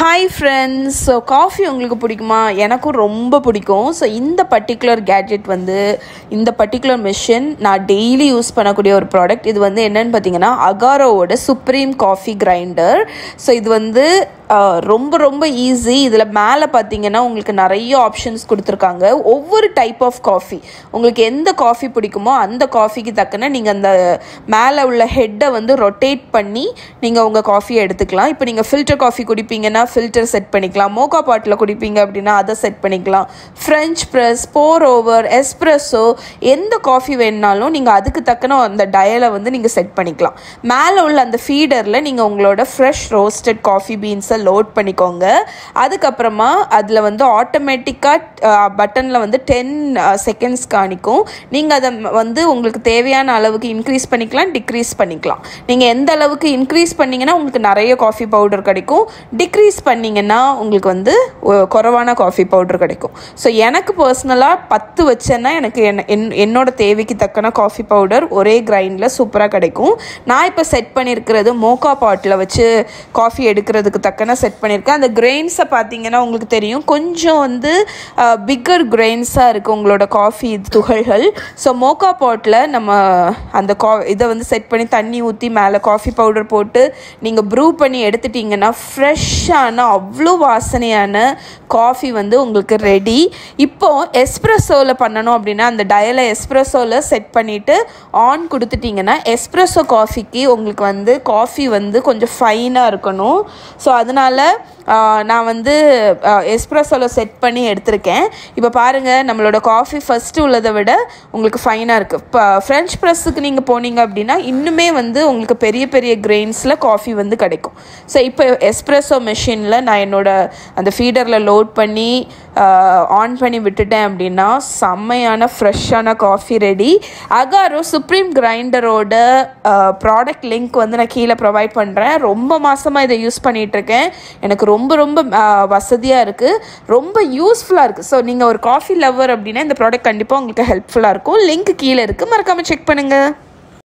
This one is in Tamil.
ஹாய் ஃப்ரெண்ட்ஸ் ஸோ காஃபி உங்களுக்கு பிடிக்குமா எனக்கும் ரொம்ப பிடிக்கும் ஸோ இந்த பர்டிகுலர் கேட்ஜெட் வந்து இந்த பர்டிகுலர் மிஷின் நான் டெய்லி யூஸ் பண்ணக்கூடிய ஒரு ப்ராடக்ட் இது வந்து என்னன்னு பார்த்தீங்கன்னா அகாரோவோட சுப்ரீம் காஃபி கிரைண்டர் ஸோ இது வந்து ஆஹ், ரொம்ப ரொம்ப ஈஸி இதில் மேலே பார்த்தீங்கன்னா உங்களுக்கு நிறைய ஆப்ஷன்ஸ் கொடுத்துருக்காங்க ஒவ்வொரு டைப் ஆஃப் காஃபி உங்களுக்கு எந்த காஃபி பிடிக்குமோ அந்த காஃபிக்கு தக்கன நீங்கள் அந்த மேலே உள்ள ஹெட்டை வந்து ரொட்டேட் பண்ணி நீங்கள் உங்கள் காஃபியை எடுத்துக்கலாம் இப்போ நீங்கள் ஃபில்டர் காஃபி குடிப்பீங்கன்னா ஃபில்டர் செட் பண்ணிக்கலாம் மோக்கா பாட்டில் குடிப்பீங்க அப்படின்னா அதை செட் பண்ணிக்கலாம் French press pour over espresso எந்த காஃபி வேணுனாலும் நீங்கள் அதுக்கு தக்கன அந்த டயலை வந்து நீங்கள் செட் பண்ணிக்கலாம் மேலே உள்ள அந்த ஃபீடரில் நீங்கள் உங்களோட ஃப்ரெஷ் ரோஸ்டட் காஃபி பீன்ஸை லோட் பண்ணிக்கோங்க அதுக்கப்புறமா அதில் வந்து ஆட்டோமேட்டிக்காக பட்டனில் வந்து டென் செகண்ட்ஸ் காணிக்கும் நீங்கள் அதை ம- வந்து உங்களுக்கு தேவையான அளவுக்கு இன்க்ரீஸ் பண்ணிக்கலாம் டிக்ரீஸ் பண்ணிக்கலாம் நீங்கள் எந்த அளவுக்கு இன்க்ரீஸ் பண்ணீங்கன்னா உங்களுக்கு நிறைய காஃபி பவுடர் கிடைக்கும் டிக்ரீஸ் பண்ணீங்கன்னா உங்களுக்கு வந்து ஒ- குறைவான காஃபி பவுடர் கிடைக்கும் ஸோ எனக்கு பர்சனலாக பத்து வச்சேன்னா எனக்கு என்ன- என்- என்னோட தேவைக்கு தக்கன காஃபி பவுடர் ஒரே கிரைண்டில் சூப்பராக கிடைக்கும் நான் இப்போ செட் பண்ணியிருக்கிறது மோக்கா பாட்டில் வச்சு காஃபி எடுக்கிறதுக்கு தக்கன செட் பண்ணியிருக்கேன் அந்த கிரெயின்ஸை பார்த்தீங்கன்னா உங்களுக்கு தெரியும் கொஞ்சம் வந்து பிக்கர் கிரெயின்ஸாக இருக்குது உங்களோட காஃபி துகள்கள் ஸோ மோக்கா பாட்டில் நம்ம அந்த கா இதை வந்து செட் பண்ணி தண்ணி ஊற்றி மேலே காஃபி பவுடர் போட்டு நீங்கள் ப்ரூ பண்ணி எடுத்துட்டிங்கன்னா ஃப்ரெஷ்ஷான அவ்வளோ வாசனையான காஃபி வந்து உங்களுக்கு ரெடி இப்போ எஸ்ப்ரெஸோவில் பண்ணணும் அப்படின்னா அந்த டயலை எஸ்ப்ரெஸோவில் செட் பண்ணிவிட்டு ஆன் கொடுத்துட்டிங்கன்னா எஸ்ப்ரெஸோ காஃபிக்கு உங்களுக்கு வந்து காஃபி வந்து கொஞ்சம் ஃபைனாக இருக்கணும் ஸோ அதனால் நான் வந்து எஸ்ப்ரெஸோவில் செட் பண்ணி எடுத்திருக்கேன் இப்போ பாருங்கள் நம்மளோட காஃபி ஃபஸ்ட்டு உள்ளதை விட உங்களுக்கு ஃபைனாக இருக்குது இப்போ ஃப்ரெஞ்ச் ப்ரெஸ்ஸுக்கு நீங்கள் போனீங்க அப்படின்னா இன்னுமே வந்து உங்களுக்கு பெரிய பெரிய கிரெயின்ஸில் காஃபி வந்து கிடைக்கும் ஸோ இப்போ எஸ்ப்ரெஸோ மெஷினில் நான் என்னோட அந்த ஃபீடரில் லோட் பண்ணி ஆன் பண்ணி விட்டுட்டேன் அப்படின்னா செம்மையான ஃப்ரெஷ்ஷான காஃபி ரெடி அகாரோ சுப்ரீம் கிரைண்டரோட ப்ராடக்ட் லிங்க் வந்து நான் கீழே ப்ரொவைட் பண்ணுறேன் ரொம்ப மாதமாக இதை யூஸ் பண்ணிகிட்ருக்கேன் எனக்கு ரொம்ப ரொம்ப வசதியாக இருக்குது ரொம்ப யூஸ்ஃபுல்லாக இருக்குது ஸோ நீங்கள் ஒரு காஃபி லவர் அப்படின்னா இந்த ப்ராடக்ட் கண்டிப்பாக உங்களுக்கு ஹெல்ப்ஃபுல்லாக இருக்கும் லிங்க் கீழே இருக்குது மறக்காமல் செக் பண்ணுங்கள்